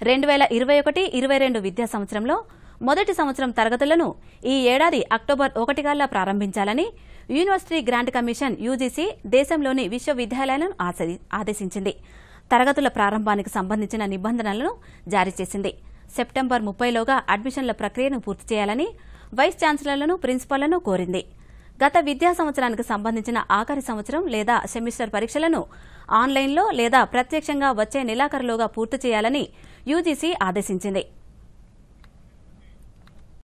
రెండు వేల ఇరవై ఒకటి ఇరవై రెండు విద్యా సంవత్సరంలో మొదటి సంవత్సరం తరగతులను ఈ ఏడాది అక్టోబర్ ఒకటికల్లా ప్రారంభించాలని యూనివర్సిటీ గ్రాంట్ కమిషన్ యూజీసీ దేశంలోని విశ్వవిద్యాలయాలను ఆశ- ఆదేశించింది తరగతుల ప్రారంభానికి సంబంధించిన నిబంధనలను జారీ చేసింది సెప్టెంబర్ ముప్పైలోగా అడ్మిషన్ల ప్రక్రియను పూర్తి చేయాలని వైస్ ఛాన్సలర్లను ప్రిన్సిపల్లను కోరింది గత విద్యా సంవత్సరానికి సంబంధించిన ఆఖరి సంవత్సరం లేదా సెమిస్టర్ పరీక్షలను ఆన్లైన్లో లేదా ప్రత్యక్షంగా వచ్చే నెలాఖరులోగా పూర్తి చేయాలని యూజీసీ ఆదేశించింది